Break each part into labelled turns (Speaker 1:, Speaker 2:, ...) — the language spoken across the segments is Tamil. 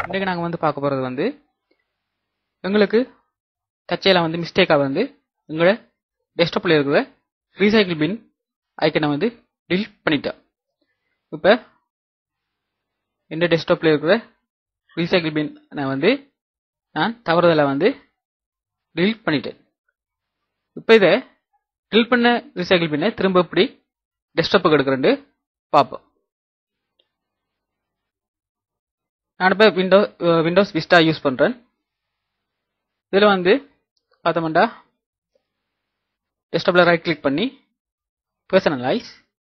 Speaker 1: இன்றைக்கு நாங்கள் வந்து பார்க்க போகிறது வந்து எங்களுக்கு தச்சையில் வந்து மிஸ்டேக்காக வந்து எங்களோட டெஸ்க்டாப்பில் இருக்கிற ரீசைக்கிள் பின் ஐக்கனை வந்து delete பண்ணிட்டேன் இப்போ இந்த டெஸ்க்டாப்பில் இருக்கிற ரீசைக்கிள் பின் நான் வந்து நான் தவறுதலாக வந்து delete பண்ணிட்டேன் இப்போ இதை delete பண்ண ரீசைக்கிள் பின்னை திரும்ப எப்படி டெஸ்க்டாப்புக்கு எடுக்கிறேன்னு பார்ப்போம் நான் இப்போ விண்டோ விண்டோஸ் விஸ்டா யூஸ் பண்ணுறேன் இதில் வந்து பார்த்தோம்னா டெஸ்க்டாப்பில் ரைட் கிளிக் பண்ணி பர்சனலைஸ்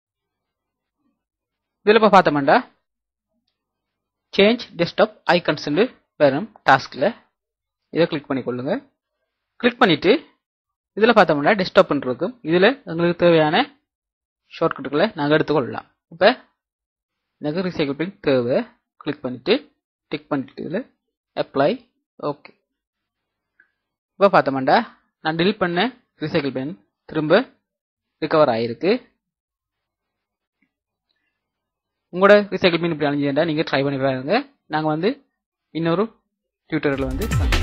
Speaker 1: இதில் இப்போ பார்த்தோம்னா சேஞ்ச் டெஸ்க்டாப் ஐக்கன்ஸ்னு வரும் டாஸ்கில் இதை கிளிக் பண்ணி கொள்ளுங்க கிளிக் பண்ணிவிட்டு இதில் பார்த்தோம்னா டெஸ்க்டாப்னு இருக்கும் இதில் எங்களுக்கு தேவையான ஷார்ட்கட்டுகளை நாங்கள் எடுத்துக்கொள்ளலாம் இப்போ எனக்கு ரீசைக்கிள் பின் தேவை கிளிக் பண்ணிவிட்டு டிக் பண்ணிட்டு இதில் அப்ளை ஓகே இப்போ பார்த்தோம்னா நான் delete பண்ண ரீசைக்கிள் பின் திரும்ப ரிகவர் ஆகிருக்கு உங்களோட ரீசைக்கிள் பின் இப்படி அழிஞ்சுட்டா நீங்கள் ட்ரை பண்ணி பாருங்க நாங்கள் வந்து இன்னொரு டியூட்டரில் வந்து